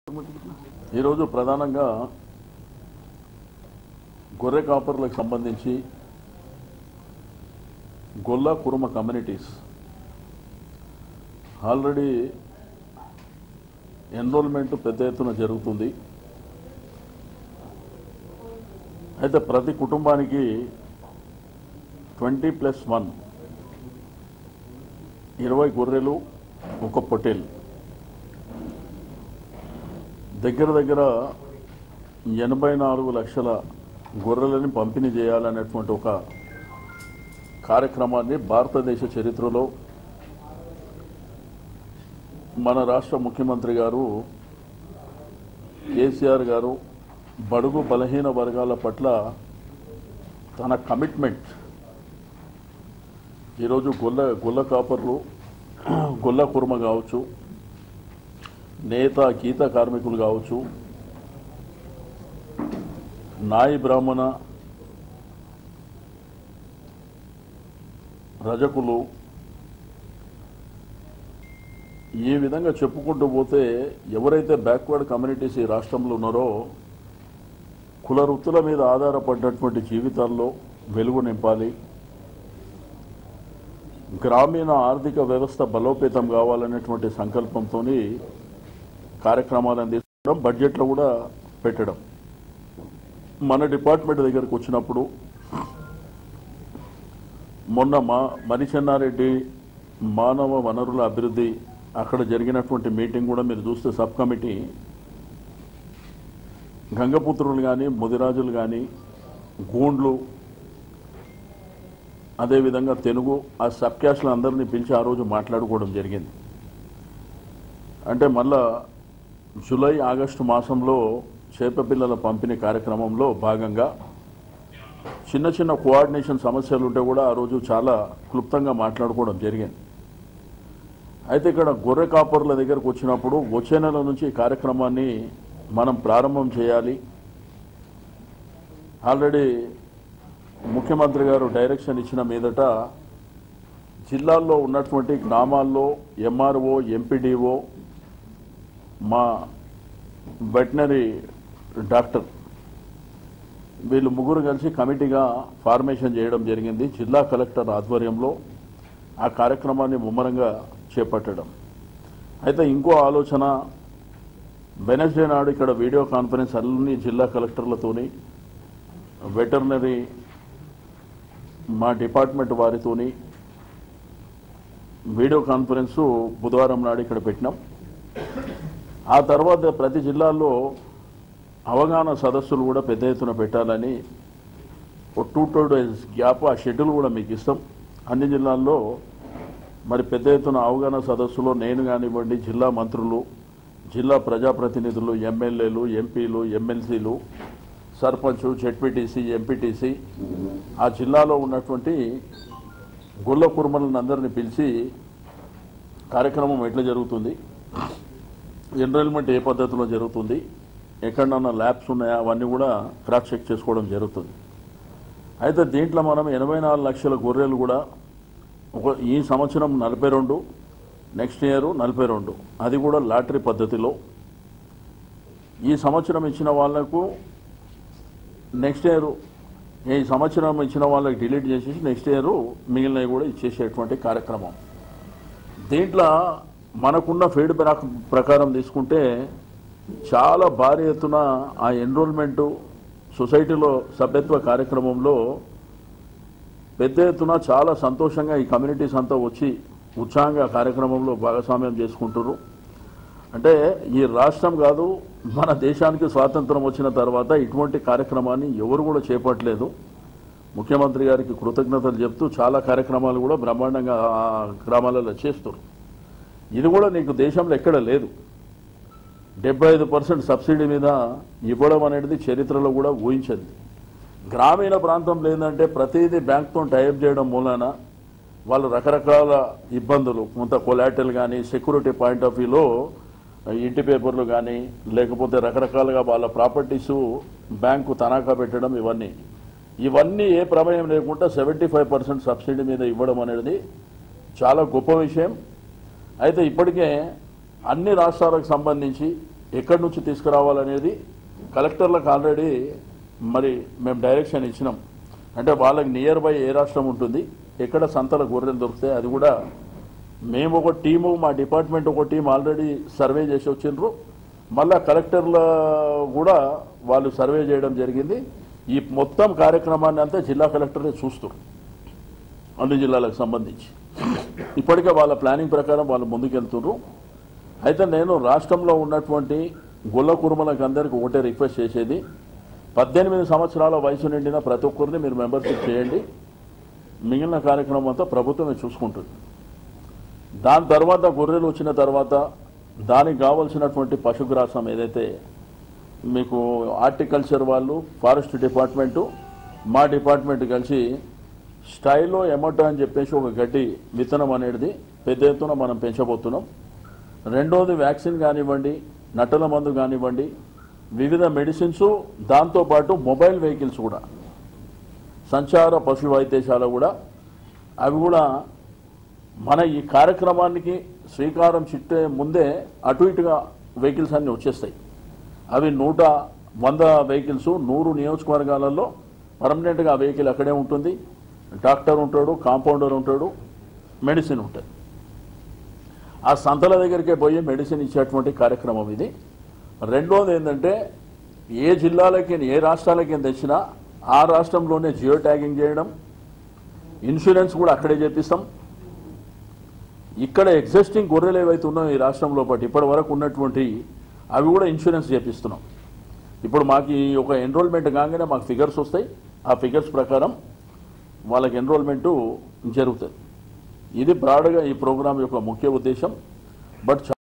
ఈరోజు ప్రధానంగా గొర్రె కాపర్లకు సంబంధించి గొల్ల కురుమ కమ్యూనిటీస్ ఆల్రెడీ ఎన్రోల్మెంట్ పెద్ద ఎత్తున జరుగుతుంది అయితే ప్రతి కుటుంబానికి ట్వంటీ ప్లస్ వన్ ఇరవై గొర్రెలు ఒక పొట్టేలు దగ్గర దగ్గర ఎనభై నాలుగు లక్షల గొర్రెలని పంపిణీ చేయాలనేటువంటి ఒక కార్యక్రమాన్ని భారతదేశ చరిత్రలో మన రాష్ట్ర ముఖ్యమంత్రి గారు కేసీఆర్ గారు బడుగు బలహీన వర్గాల పట్ల తన కమిట్మెంట్ ఈరోజు గొల్ల గొల్ల కాపర్లు గొల్ల కుర్మ కావచ్చు నేత గీత కార్మికులు కావచ్చు నాయి బ్రాహ్మణ రజకులు ఈ విధంగా చెప్పుకుంటూ పోతే ఎవరైతే బ్యాక్వర్డ్ కమ్యూనిటీస్ ఈ రాష్ట్రంలో ఉన్నారో కుల వృత్తుల మీద ఆధారపడ్డటువంటి జీవితాల్లో వెలుగు నింపాలి గ్రామీణ ఆర్థిక వ్యవస్థ బలోపేతం కావాలనేటువంటి సంకల్పంతో కార్యక్రమాలను తీసుకోవడం బడ్జెట్లో కూడా పెట్టడం మన డిపార్ట్మెంట్ దగ్గరకు వచ్చినప్పుడు మొన్న మా మణిచెన్నారెడ్డి మానవ వనరుల అభివృద్ధి అక్కడ జరిగినటువంటి మీటింగ్ కూడా మీరు చూస్తే సబ్ కమిటీ గంగపుత్రులు కానీ ముదిరాజులు కానీ గూండ్లు అదేవిధంగా తెలుగు ఆ సబ్ క్యాస్ట్లు అందరినీ పిలిచి ఆ రోజు మాట్లాడుకోవడం జరిగింది అంటే మళ్ళా జూలై ఆగస్టు మాసంలో చేపపిల్లల పంపిణీ కార్యక్రమంలో భాగంగా చిన్న చిన్న కోఆర్డినేషన్ సమస్యలు ఉంటే కూడా ఆ రోజు చాలా క్లుప్తంగా మాట్లాడుకోవడం జరిగింది అయితే ఇక్కడ గొర్రె కాపర్ల దగ్గరకు వచ్చినప్పుడు వచ్చే నెల నుంచి ఈ కార్యక్రమాన్ని మనం ప్రారంభం చేయాలి ఆల్రెడీ ముఖ్యమంత్రి గారు డైరెక్షన్ ఇచ్చిన మీదట జిల్లాల్లో ఉన్నటువంటి గ్రామాల్లో ఎంఆర్ఓ ఎంపీడీఓ మా వెటనరీ డాక్టర్ వీళ్ళు ముగ్గురు కలిసి కమిటీగా ఫార్మేషన్ చేయడం జరిగింది జిల్లా కలెక్టర్ ఆధ్వర్యంలో ఆ కార్యక్రమాన్ని ముమ్మరంగా చేపట్టడం అయితే ఇంకో ఆలోచన వెనస్డే నాడు ఇక్కడ వీడియో కాన్ఫరెన్స్ అన్ని జిల్లా కలెక్టర్లతోని వెటర్నరీ మా డిపార్ట్మెంట్ వారితోని వీడియో కాన్ఫరెన్సు బుధవారం నాడు ఇక్కడ పెట్టినాం ఆ తర్వాత ప్రతి జిల్లాల్లో అవగాహన సదస్సులు కూడా పెద్ద ఎత్తున పెట్టాలని ఒక టూ టూ డేస్ గ్యాప్ ఆ షెడ్యూల్ కూడా మీకు ఇస్తాం అన్ని జిల్లాల్లో మరి పెద్ద ఎత్తున అవగాహన సదస్సులో నేను కానివ్వండి జిల్లా మంత్రులు జిల్లా ప్రజాప్రతినిధులు ఎమ్మెల్యేలు ఎంపీలు ఎమ్మెల్సీలు సర్పంచ్ జెడ్పీటీసీ ఎంపీటీసీ ఆ జిల్లాలో ఉన్నటువంటి గుళ్ళ కుర్మలను అందరినీ పిలిచి కార్యక్రమం ఎట్లా జరుగుతుంది ఎన్రోల్మెంట్ ఏ పద్ధతిలో జరుగుతుంది ఎక్కడన్నా ల్యాబ్స్ ఉన్నాయా అవన్నీ కూడా క్రాస్ చెక్ చేసుకోవడం జరుగుతుంది అయితే దీంట్లో మనం ఎనభై నాలుగు లక్షల గొర్రెలు కూడా ఒక ఈ సంవత్సరం నలభై రెండు నెక్స్ట్ ఇయర్ నలభై రెండు అది కూడా లాటరీ పద్ధతిలో ఈ సంవత్సరం ఇచ్చిన వాళ్లకు నెక్స్ట్ ఇయర్ ఈ సంవత్సరం ఇచ్చిన వాళ్ళకి డిలీట్ చేసేసి నెక్స్ట్ ఇయర్ మిగిలినవి కూడా ఇచ్చేసేటువంటి కార్యక్రమం దీంట్లో మనకున్న ఫీడ్బ్యాక్ ప్రకారం తీసుకుంటే చాలా భారీ ఎత్తున ఆ ఎన్రోల్మెంటు సొసైటీలో సభ్యత్వ కార్యక్రమంలో పెద్ద ఎత్తున చాలా సంతోషంగా ఈ కమ్యూనిటీస్ అంతా వచ్చి ఉత్సాహంగా కార్యక్రమంలో భాగస్వామ్యం చేసుకుంటారు అంటే ఈ రాష్ట్రం కాదు మన దేశానికి స్వాతంత్రం వచ్చిన తర్వాత ఇటువంటి కార్యక్రమాన్ని ఎవరు కూడా చేపట్టలేదు ముఖ్యమంత్రి గారికి కృతజ్ఞతలు చెప్తూ చాలా కార్యక్రమాలు కూడా బ్రహ్మాండంగా ఆ గ్రామాలలో చేస్తారు ఇది కూడా నీకు దేశంలో ఎక్కడ లేదు డెబ్బై ఐదు పర్సెంట్ సబ్సిడీ మీద ఇవ్వడం అనేది చరిత్రలో కూడా ఊహించదు గ్రామీణ ప్రాంతంలో ఏంటంటే ప్రతిదీ బ్యాంక్తో టైప్ చేయడం మూలాన వాళ్ళు రకరకాల ఇబ్బందులు కొంత కొలాటల్ కానీ సెక్యూరిటీ పాయింట్ ఆఫ్ వ్యూలో ఇంటి పేపర్లు కానీ లేకపోతే రకరకాలుగా వాళ్ళ ప్రాపర్టీస్ బ్యాంకు తనఖా పెట్టడం ఇవన్నీ ఇవన్నీ ఏ ప్రమేయం లేకుండా సెవెంటీ ఫైవ్ పర్సెంట్ సబ్సిడీ మీద ఇవ్వడం అనేది చాలా గొప్ప విషయం అయితే ఇప్పటికే అన్ని రాష్ట్రాలకు సంబంధించి ఎక్కడి నుంచి తీసుకురావాలనేది కలెక్టర్లకు ఆల్రెడీ మరి మేము డైరెక్షన్ ఇచ్చినాం అంటే వాళ్ళకి నియర్ బై ఏ రాష్ట్రం ఉంటుంది ఎక్కడ సంతల గొర్రెలు దొరుకుతాయి అది కూడా మేము ఒక టీము మా డిపార్ట్మెంట్ ఒక టీం ఆల్రెడీ సర్వే చేసి వచ్చిండ్రు మళ్ళా కలెక్టర్ల కూడా వాళ్ళు సర్వే చేయడం జరిగింది ఈ మొత్తం కార్యక్రమాన్ని అంతా జిల్లా కలెక్టరే చూస్తారు అన్ని జిల్లాలకు సంబంధించి ఇప్పటికే వాళ్ళ ప్లానింగ్ ప్రకారం వాళ్ళు ముందుకెళ్తున్నారు అయితే నేను రాష్ట్రంలో ఉన్నటువంటి గొల్ల కురుమలకు అందరికీ ఒకటే రిక్వెస్ట్ చేసేది పద్దెనిమిది సంవత్సరాల వయసు నిండిన ప్రతి ఒక్కరిని మీరు మెంబర్షిప్ చేయండి మిగిలిన కార్యక్రమం అంతా ప్రభుత్వమే చూసుకుంటుంది దాని తర్వాత గొర్రెలు వచ్చిన తర్వాత దానికి కావలసినటువంటి పశుగ్రాసం ఏదైతే మీకు హార్టికల్చర్ వాళ్ళు ఫారెస్ట్ డిపార్ట్మెంటు మా డిపార్ట్మెంట్ కలిసి స్టైలో ఎమటో అని చెప్పేసి ఒక గడ్డి విత్తనం అనేది పెద్ద ఎత్తున మనం పెంచబోతున్నాం రెండోది వ్యాక్సిన్ కానివ్వండి నట్టల మందు కానివ్వండి వివిధ మెడిసిన్స్ దాంతోపాటు మొబైల్ వెహికల్స్ కూడా సంచార పశు వైద్యశాల కూడా అవి కూడా మన ఈ కార్యక్రమానికి శ్రీకారం చుట్టే ముందే అటు ఇటుగా వెహికల్స్ అన్నీ వచ్చేస్తాయి అవి నూట వంద వెహికల్స్ నూరు నియోజకవర్గాలలో పర్మనెంట్గా ఆ వెహికల్ అక్కడే ఉంటుంది డాక్టర్ ఉంటాడు కాంపౌండర్ ఉంటాడు మెడిసిన్ ఉంటుంది ఆ సంతల దగ్గరికే పోయి మెడిసిన్ ఇచ్చేటువంటి కార్యక్రమం ఇది రెండోది ఏంటంటే ఏ జిల్లాలకి ఏ రాష్ట్రాలకి తెచ్చినా ఆ రాష్ట్రంలోనే జియో ట్యాగింగ్ చేయడం ఇన్సూరెన్స్ కూడా అక్కడే చేపిస్తాం ఇక్కడ ఎగ్జిస్టింగ్ గొర్రెలు ఏవైతే ఉన్నాయో ఈ రాష్ట్రంలో పాటు ఇప్పటి వరకు ఉన్నటువంటి అవి కూడా ఇన్సూరెన్స్ చేపిస్తున్నాం ఇప్పుడు మాకు ఈ ఒక ఎన్రోల్మెంట్ కాగానే మాకు ఫిగర్స్ వస్తాయి ఆ ఫిగర్స్ ప్రకారం వాళ్ళకి ఎన్రోల్మెంటు జరుగుతుంది ఇది బ్రాడ్గా ఈ ప్రోగ్రాం యొక్క ముఖ్య ఉద్దేశం బట్